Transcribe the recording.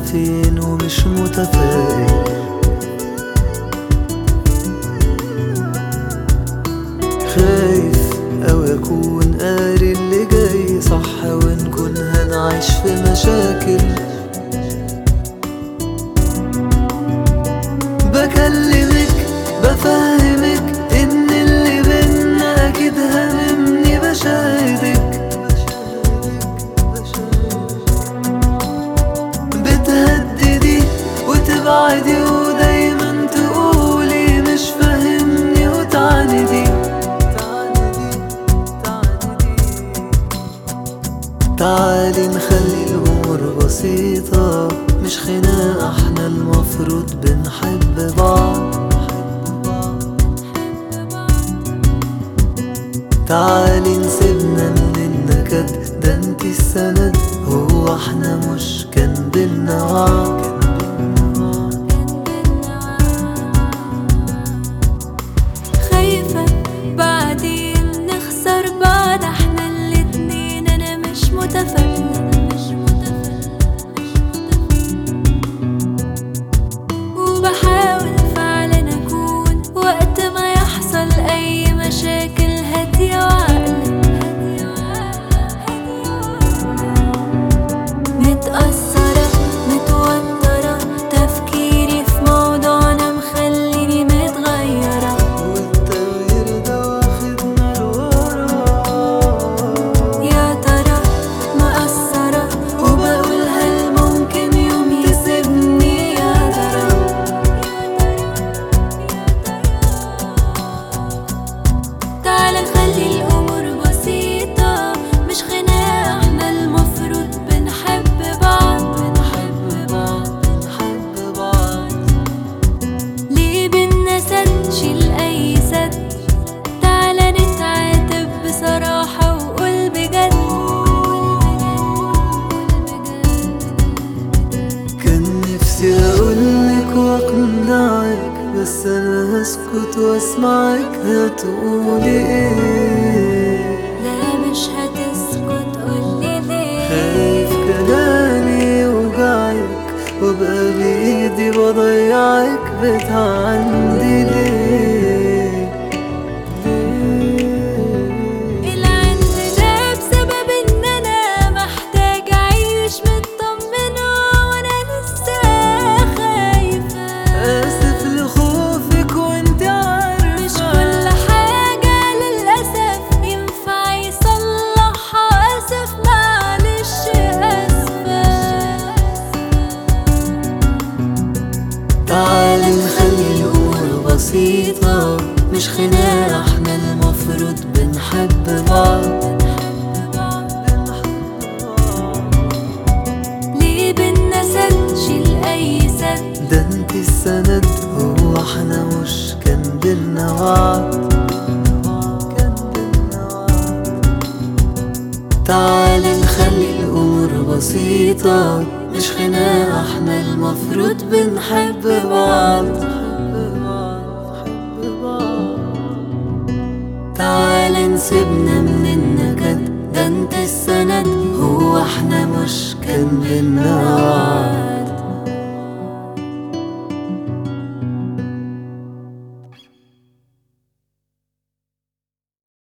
فين ومش متفائل خايف أو أكون قاري اللي جاي صح ونكون هنعيش في مشاكل بكلمك بفهمك إن اللي بينا أكيد هممني بشاهدك بتهددي وتبعدي ودايما تقولي مش فاهمني وتعاندي تعالي نخلي الأمور بسيطة مش خناقة احنا المفروض بنحب بعض تعالي نسيبنا من النكد ده انتي السند هو احنا مش كان بينا وعد خايفة بعدين نخسر بعض احنا الاتنين انا مش متفائلة وبحاول فعلا اكون وقت ما يحصل اي مشاكل هادية وعقلة متأثرة متوترة تفكيري في موضوعنا مخليني متغيرة والتغيير ده واخدنا لورا يا ترى مقصرة وبقول هل ممكن يوم يسيبني يا ترى تعالى نخلي الأمور بسيطة مش خناقة احنا المفروض بنحب بعض بنحب بعض بنحب بعض ليه بينا سد شيل أي سد تعالى نتعاتب بصراحة وقول بجد كان نفسي اقولك واقنعك بس انا هسكت واسمعك هتقولي ايه لا مش هتسكت قولي ليه خايف كلامي يوجعك وابقى بايدي بضيعك بتعندي ليه ليه العند ده بسبب ان انا محتاج اعيش مطمنة وانا لسه خايفة اسف لخوفك وانت عارفة مش كل حاجة للأسف ينفع يصلحها آسف معلش آسفة تعالي نخلي الأمور بسيطة مش خناقة احنا المفروض بنحب بعض ليه بينا سد شيل أي سد ده انت السند هو احنا مش كان بينا وعد كان بينا وعد تعالي نخلي الأمور بسيطة مش خناقة احنا المفروض بنحب بعض تعالي نسيبنا من النكد ده انت السند هو احنا مش كان بينا وعد